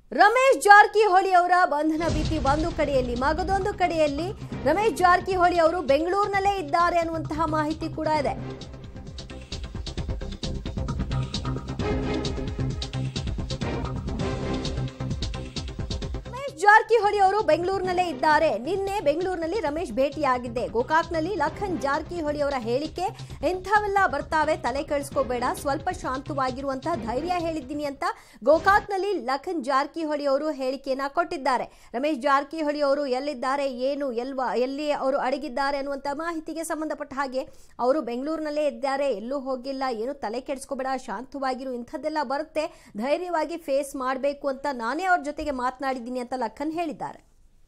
ರಮೇಶ್ ಜಾರಕಿಹೊಳಿ ಅವರ ಬಂಧನ ಭೀತಿ ಒಂದು ಕಡೆಯಲ್ಲಿ ಮಗದೊಂದು ಕಡೆಯಲ್ಲಿ ರಮೇಶ್ ಜಾರಕಿಹೊಳಿ ಅವರು ಬೆಂಗಳೂರಿನಲ್ಲೇ ಇದ್ದಾರೆ ಅನ್ನುವಂತಹ ಮಾಹಿತಿ ಕೂಡ ಇದೆ ರಮೇಶ್ ಜಾರಕಿಹೊಳಿ ಅವರು ಬೆಂಗಳೂರಿನಲ್ಲೇ ಇದ್ದಾರೆ ನಿನ್ನೆ ಬೆಂಗಳೂರಿನಲ್ಲಿ ರಮೇಶ್ ಭೇಟಿಯಾಗಿದ್ದೆ ಗೋಕಾಕ್ನಲ್ಲಿ ಲಖನ್ ಜಾರಕಿಹೊಳಿ ಅವರ ಹೇಳಿಕೆ ಇಂಥವೆಲ್ಲ ಬರ್ತಾವೆ ತಲೆ ಕೆಡಿಸ್ಕೋಬೇಡ ಸ್ವಲ್ಪ ಶಾಂತವಾಗಿರುವಂತಹ ಧೈರ್ಯ ಹೇಳಿದ್ದೀನಿ ಅಂತ ಗೋಕಾಕ್ನಲ್ಲಿ ಲಖನ್ ಜಾರಕಿಹೊಳಿ ಅವರು ಹೇಳಿಕೆಯನ್ನ ಕೊಟ್ಟಿದ್ದಾರೆ ರಮೇಶ್ ಜಾರಕಿಹೊಳಿ ಅವರು ಎಲ್ಲಿದ್ದಾರೆ ಏನು ಎಲ್ವಾ ಎಲ್ಲಿ ಅವರು ಅಡಗಿದ್ದಾರೆ ಅನ್ನುವಂಥ ಮಾಹಿತಿಗೆ ಸಂಬಂಧಪಟ್ಟ ಹಾಗೆ ಅವರು ಬೆಂಗಳೂರಿನಲ್ಲೇ ಇದ್ದಾರೆ ಎಲ್ಲೂ ಹೋಗಿಲ್ಲ ಏನು ತಲೆ ಕೆಡಿಸ್ಕೋಬೇಡ ಶಾಂತವಾಗಿರು ಇಂಥದ್ದೆಲ್ಲ ಬರುತ್ತೆ ಧೈರ್ಯವಾಗಿ ಫೇಸ್ ಮಾಡಬೇಕು ಅಂತ ನಾನೇ ಅವ್ರ ಜೊತೆಗೆ ಮಾತನಾಡಿದ್ದೀನಿ ಅಂತ ಲಖನ್ ಹೇಳಿದ್ದಾರೆ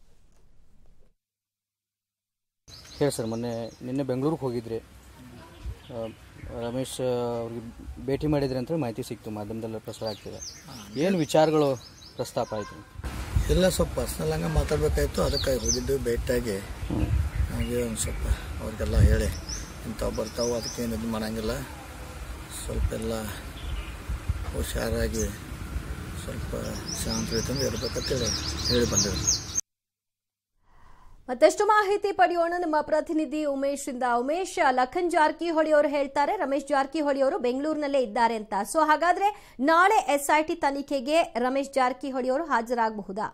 ಹೇಳಿ ಸರ್ ಮೊನ್ನೆ ನಿನ್ನೆ ಬೆಂಗಳೂರಿಗೆ ಹೋಗಿದ್ರಿ ಆ, ರಮೇಶ್ ಅವ್ರಿಗೆ ಭೇಟಿ ಮಾಡಿದ್ರಿ ಅಂತ ಮಾಹಿತಿ ಸಿಕ್ತು ಮಾಧ್ಯಮದಲ್ಲ ಪ್ರಸಾರ ಆಗ್ತಿದೆ ಏನು ವಿಚಾರಗಳು ಪ್ರಸ್ತಾಪ ಆಯಿತು ಇಲ್ಲ ಸ್ವಲ್ಪ ಪರ್ಸ್ನಲ್ ಹಂಗೆ ಮಾತಾಡಬೇಕಾಯ್ತು ಅದಕ್ಕಾಗಿ ಹೋಗಿದ್ದು ಭೇಟಿಯಾಗಿ ಹಾಗೆ ಒಂದು ಸ್ವಲ್ಪ ಅವ್ರಿಗೆಲ್ಲ ಹೇಳಿ ಇಂಥವು ಬರ್ತಾವೆ ಅದಕ್ಕೇನು ಇದು ಮಾಡಂಗಿಲ್ಲ ಸ್ವಲ್ಪ ಎಲ್ಲ ಹುಷಾರಾಗಿ ಸ್ವಲ್ಪ ಶಾಂತ ರೀತಿಯಿಂದ ಇರ್ಬೇಕಂತೇಳಿ ಹೇಳಿ ಬಂದಿದ್ರು ಮತ್ತಷ್ಟು ಮಾಹಿತಿ ಪಡೆಯೋಣ ನಮ್ಮ ಪ್ರತಿನಿಧಿ ಉಮೇಶ್ ಇಂದ ಉಮೇಶ್ ಲಖನ್ ಜಾರಕಿಹೊಳಿ ಅವರು ಹೇಳ್ತಾರೆ ರಮೇಶ್ ಜಾರಕಿಹೊಳಿ ಅವರು ಬೆಂಗಳೂರಿನಲ್ಲೇ ಇದ್ದಾರೆ ಅಂತ ಸೊ ಹಾಗಾದ್ರೆ ನಾಳೆ ಎಸ್ಐಟಿ ತನಿಖೆಗೆ ರಮೇಶ್ ಜಾರಕಿಹೊಳಿ ಅವರು ಹಾಜರಾಗಬಹುದಾ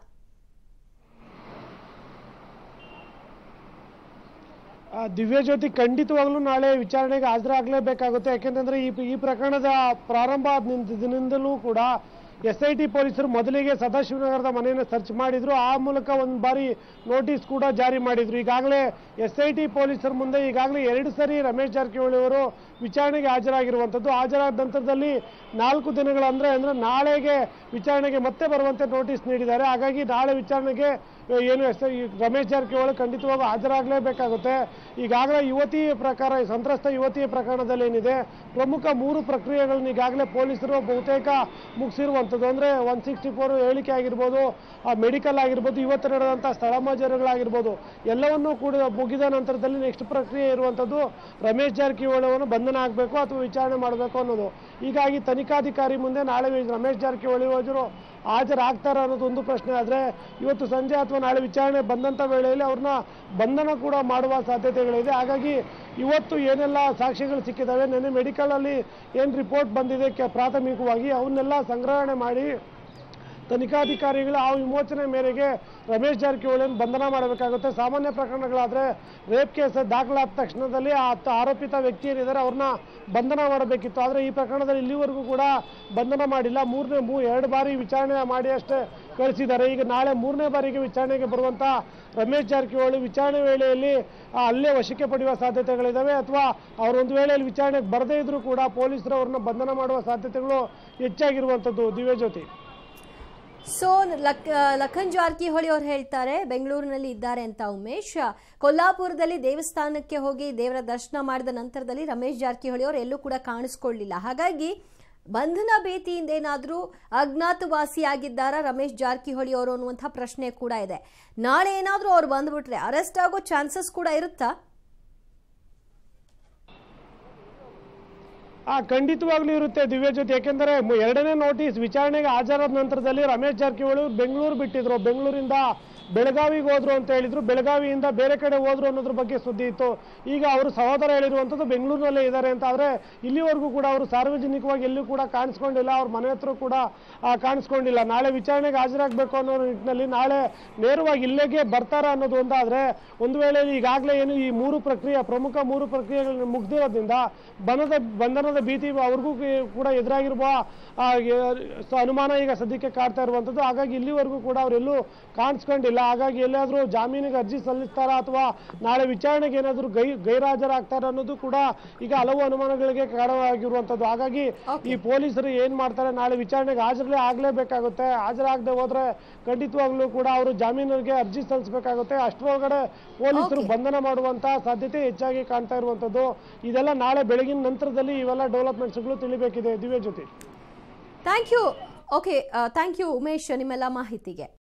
ಆ, ದಿವ್ಯಜ್ಯೋತಿ ಖಂಡಿತವಾಗ್ಲೂ ನಾಳೆ ವಿಚಾರಣೆಗೆ ಹಾಜರಾಗಲೇಬೇಕಾಗುತ್ತೆ ಯಾಕೆಂತಂದ್ರೆ ಈ ಈ ಪ್ರಕರಣದ ಪ್ರಾರಂಭ ಆದ ನಿಂತ ದಿನದಿಂದಲೂ ಕೂಡ ಎಸ್ ಐ ಟಿ ಪೊಲೀಸರು ಮೊದಲಿಗೆ ಸದಾಶಿವನಗರದ ಮನೆಯನ್ನು ಸರ್ಚ್ ಮಾಡಿದ್ರು ಆ ಮೂಲಕ ಒಂದು ಬಾರಿ ನೋಟಿಸ್ ಕೂಡ ಜಾರಿ ಮಾಡಿದ್ರು ಈಗಾಗಲೇ ಎಸ್ ಐ ಟಿ ಪೊಲೀಸರ ಮುಂದೆ ಈಗಾಗಲೇ ಎರಡು ಸರಿ ರಮೇಶ್ ಜಾರಕಿಹೊಳಿ ಅವರು ವಿಚಾರಣೆಗೆ ಹಾಜರಾಗಿರುವಂಥದ್ದು ಹಾಜರಾದ ನಂತರದಲ್ಲಿ ನಾಲ್ಕು ದಿನಗಳ ಅಂದ್ರೆ ಅಂದ್ರೆ ನಾಳೆಗೆ ವಿಚಾರಣೆಗೆ ಮತ್ತೆ ಬರುವಂತೆ ನೋಟಿಸ್ ನೀಡಿದ್ದಾರೆ ಹಾಗಾಗಿ ನಾಳೆ ವಿಚಾರಣೆಗೆ ಆ, ಏನು ಎಸ್ ಐ ರಮೇಶ್ ಜಾರಕಿಹೊಳಿ ಖಂಡಿತವಾಗೂ ಹಾಜರಾಗಲೇಬೇಕಾಗುತ್ತೆ ಈಗಾಗಲೇ ಯುವತಿ ಪ್ರಕಾರ ಈ ಸಂತ್ರಸ್ತ ಯುವತಿಯ ಪ್ರಕರಣದಲ್ಲಿ ಏನಿದೆ ಪ್ರಮುಖ ಮೂರು ಪ್ರಕ್ರಿಯೆಗಳನ್ನ ಈಗಾಗಲೇ ಪೊಲೀಸರು ಬಹುತೇಕ ಮುಗಿಸಿರುವಂಥದ್ದು ಅಂದ್ರೆ ಒನ್ ಸಿಕ್ಸ್ಟಿ ಫೋರ್ ಹೇಳಿಕೆ ಆಗಿರ್ಬೋದು ಮೆಡಿಕಲ್ ಆಗಿರ್ಬೋದು ಇವತ್ತು ನಡೆದಂಥ ಸ್ಥಳ ಮಾಜರುಗಳಾಗಿರ್ಬೋದು ಎಲ್ಲವನ್ನೂ ಕೂಡ ಮುಗಿದ ನಂತರದಲ್ಲಿ ನೆಕ್ಸ್ಟ್ ಪ್ರಕ್ರಿಯೆ ಇರುವಂಥದ್ದು ರಮೇಶ್ ಜಾರಕಿಹೊಳಿ ಅವರನ್ನು ಬಂಧನ ಆಗಬೇಕು ಅಥವಾ ವಿಚಾರಣೆ ಮಾಡಬೇಕು ಅನ್ನೋದು ಹೀಗಾಗಿ ತನಿಖಾಧಿಕಾರಿ ಮುಂದೆ ನಾಳೆ ವಿ- ರಮೇಶ್ ಜಾರಕಿಹೊಳಿ ಅವರು ಹಾಜರಾಗ್ತಾರ ಅನ್ನೋದು ಒಂದು ಪ್ರಶ್ನೆ ಆದರೆ ಇವತ್ತು ಸಂಜೆ ಅಥವಾ ನಾಳೆ ವಿಚಾರಣೆ ಬಂದಂಥ ವೇಳೆಯಲ್ಲಿ ಅವ್ರನ್ನ ಬಂಧನ ಕೂಡ ಮಾಡುವ ಸಾಧ್ಯತೆಗಳಿದೆ ಹಾಗಾಗಿ ಇವತ್ತು ಏನೆಲ್ಲ ಸಾಕ್ಷಿಗಳು ಸಿಕ್ಕಿದ್ದಾವೆ ನೆನ್ನೆ ಮೆಡಿಕಲಲ್ಲಿ ಏನು ರಿಪೋರ್ಟ್ ಬಂದಿದೆ ಕೆ- ಪ್ರಾಥಮಿಕವಾಗಿ ಅವನ್ನೆಲ್ಲ ಸಂಗ್ರಹಣೆ ಮಾಡಿ ತನಿಖಾಧಿಕಾರಿಗಳು ಆ ವಿಮೋಚನೆ ಮೇರೆಗೆ ರಮೇಶ್ ಜಾರಕಿಹೊಳಿಯನ್ನು ಬಂಧನ ಮಾಡಬೇಕಾಗುತ್ತೆ ಸಾಮಾನ್ಯ ಪ್ರಕರಣಗಳಾದರೆ ರೇಪ್ ಕೇಸ್ ದಾಖಲಾದ ತಕ್ಷಣದಲ್ಲಿ ಆ ತ- ಆರೋಪಿತ ವ್ಯಕ್ತಿ ಏನಿದ್ದಾರೆ ಅವ್ರನ್ನ ಬಂಧನ ಮಾಡಬೇಕಿತ್ತು ಆದರೆ ಈ ಪ್ರಕರಣದಲ್ಲಿ ಇಲ್ಲಿವರೆಗೂ ಕೂಡ ಬಂಧನ ಮಾಡಿಲ್ಲ ಮೂರನೇ ಮೂ ಎರಡು ಬಾರಿ ವಿಚಾರಣೆ ಮಾಡಿ ಅಷ್ಟೇ ಕಳಿಸಿದ್ದಾರೆ ಈಗ ನಾಳೆ ಮೂರನೇ ಬಾರಿಗೆ ವಿಚಾರಣೆಗೆ ಬರುವಂಥ ರಮೇಶ್ ಜಾರಕಿಹೊಳಿ ವಿಚಾರಣೆ ವೇಳೆಯಲ್ಲಿ ಆ, ಅಲ್ಲೇ ವಶಕ್ಕೆ ಪಡೆಯುವ ಸಾಧ್ಯತೆಗಳಿದ್ದಾವೆ ಅಥವಾ ಅವರೊಂದು ವೇಳೆಯಲ್ಲಿ ವಿಚಾರಣೆಗೆ ಬರದೇ ಇದ್ರೂ ಕೂಡ ಪೊಲೀಸರು ಅವ್ರನ್ನ ಬಂಧನ ಮಾಡುವ ಸಾಧ್ಯತೆಗಳು ಹೆಚ್ಚಾಗಿರುವಂಥದ್ದು ದಿವ್ಯಜ್ಯೋತಿ ಸೊ ಲಕ್ ಲಖನ್ ಜಾರಕಿಹೊಳಿ ಅವರು ಹೇಳ್ತಾರೆ ಬೆಂಗಳೂರಿನಲ್ಲಿ ಇದ್ದಾರೆ ಅಂತ ಉಮೇಶ್ ಕೊಲ್ಲಾಪುರದಲ್ಲಿ ದೇವಸ್ಥಾನಕ್ಕೆ ಹೋಗಿ ದೇವರ ದರ್ಶನ ಮಾಡಿದ ನಂತರದಲ್ಲಿ ರಮೇಶ್ ಜಾರಕಿಹೊಳಿ ಅವರು ಎಲ್ಲೂ ಕೂಡ ಕಾಣಿಸ್ಕೊಳ್ಳಿಲ್ಲ ಹಾಗಾಗಿ ಬಂಧನ ಭೀತಿಯಿಂದ ಏನಾದರೂ ಅಜ್ಞಾತವಾಸಿಯಾಗಿದ್ದಾರಾ ರಮೇಶ್ ಜಾರಕಿಹೊಳಿ ಅವರು ಅನ್ನುವಂಥ ಪ್ರಶ್ನೆ ಕೂಡ ಇದೆ ನಾಳೆ ಏನಾದರೂ ಅವ್ರು ಬಂದ್ಬಿಟ್ರೆ ಅರೆಸ್ಟ್ ಆಗೋ ಚಾನ್ಸಸ್ ಕೂಡ ಇರುತ್ತಾ ಆ ಖಂಡಿತವಾಗ್ಲೂ ಇರುತ್ತೆ ದಿವ್ಯಜ್ಯೋತಿ ಯಾಕೆಂದರೆ ಮು- ಎರಡನೇ ನೋಟಿಸ್ ವಿಚಾರಣೆಗೆ ಹಾಜರಾದ ನಂತರದಲ್ಲಿ ರಮೇಶ್ ಜಾರಕಿಹೊಳಿ ಬೆಂಗಳೂರು ಬಿಟ್ಟಿದ್ರು ಬೆಂಗಳೂರಿಂದ ಬೆಳಗಾವಿಗೆ ಹೋದ್ರು ಅಂತ ಹೇಳಿದ್ರು ಬೆಳಗಾವಿಯಿಂದ ಬೇರೆ ಕಡೆ ಹೋದ್ರು ಅನ್ನೋದ್ರ ಬಗ್ಗೆ ಸುದ್ದಿ ಇತ್ತು ಈಗ ಅವರು ಸಹೋದರ ಹೇಳಿರುವಂಥದ್ದು ಬೆಂಗಳೂರಿನಲ್ಲೇ ಇದ್ದಾರೆ ಅಂತ ಆದರೆ ಇಲ್ಲಿವರೆಗೂ ಕೂಡ ಅವರು ಸಾರ್ವಜನಿಕವಾಗಿ ಎಲ್ಲೂ ಕೂಡ ಕಾಣಿಸ್ಕೊಂಡಿಲ್ಲ ಅವ್ರ ಮನೆ ಹತ್ರ ಕೂಡ ಆ, ಕಾಣಿಸ್ಕೊಂಡಿಲ್ಲ ನಾಳೆ ವಿಚಾರಣೆಗೆ ಹಾಜರಾಗಬೇಕು ಅನ್ನೋ ನಿಟ್ಟಿನಲ್ಲಿ ನಾಳೆ ನೇರವಾಗಿ ಇಲ್ಲಿಗೆ ಬರ್ತಾರ ಅನ್ನೋದು ಒಂದಾದ್ರೆ ಒಂದು ವೇಳೆ ಈಗಾಗಲೇ ಏನು ಈ ಮೂರು ಪ್ರಕ್ರಿಯೆ ಪ್ರಮುಖ ಮೂರು ಪ್ರಕ್ರಿಯೆಗಳನ್ನ ಮುಗ್ದಿರೋದ್ರಿಂದ ಬಂಧನದ ಬಂಧನದ ಭೀತಿ ಅವ್ರಿಗೂ ಕಿ- ಕೂಡ ಎದುರಾಗಿರುವ ಆ, ಯ- ಸ- ಅನುಮಾನ ಈಗ ಸದ್ಯಕ್ಕೆ ಕಾಡ್ತಾ ಇರುವಂಥದ್ದು ಹಾಗಾಗಿ ಇಲ್ಲಿವರೆಗೂ ಕೂಡ ಅವರೆಲ್ಲೂ ಕಾಣಿಸ್ಕೊಂಡಿಲ್ಲ ಹಾಗಾಗಿ ಎಲ್ಲಾದರೂ ಜಾಮೀನಿಗೆ ಅರ್ಜಿ ಸಲ್ಲಿಸ್ತಾರಾ ಅಥವಾ ನಾಳೆ ವಿಚಾರಣೆಗೆ ಏನಾದರೂ ಗೈ ಗೈರಾಜರಾಗ್ತಾರ ಅನ್ನೋದು ಕೂಡ ಈಗ ಹಲವು ಅನುಮಾನಗಳಿಗೆ ಕಾರಣವಾಗಿರುವಂಥದ್ದು ಹಾಗಾಗಿ ಈ ಪೊಲೀಸರು ಏನ್ ಮಾಡ್ತಾರೆ ನಾಳೆ ವಿಚಾರಣೆಗೆ ಹಾಜರೇ ಆಗ್ಲೇಬೇಕಾಗುತ್ತೆ ಹಾಜರಾಗದೆ ಹೋದ್ರೆ ಖಂಡಿತವಾಗ್ಲೂ ಕೂಡ ಅವರು ಜಾಮೀನಿಗೆ ಅರ್ಜಿ ಸಲ್ಲಿಸಬೇಕಾಗುತ್ತೆ ಅಷ್ಟರೊಳಗಡೆ ಪೊಲೀಸರು Okay. ಬಂಧನ ಮಾಡುವಂತಹ ಸಾಧ್ಯತೆ ಹೆಚ್ಚಾಗಿ ಕಾಣ್ತಾ ಇರುವಂಥದ್ದು ಇದೆಲ್ಲ ನಾಳೆ ಬೆಳಗಿನ ನಂತರದಲ್ಲಿ ಇವೆಲ್ಲ ಡೆವಲಪ್ಮೆಂಟ್ಸ್ಗಳು ತಿಳಿಬೇಕಿದೆ ದಿವ್ಯ ಜೊತೆ thank you okay thank you Umesh ನಿಮ್ಮೆಲ್ಲ ಮಾಹಿತಿಗೆ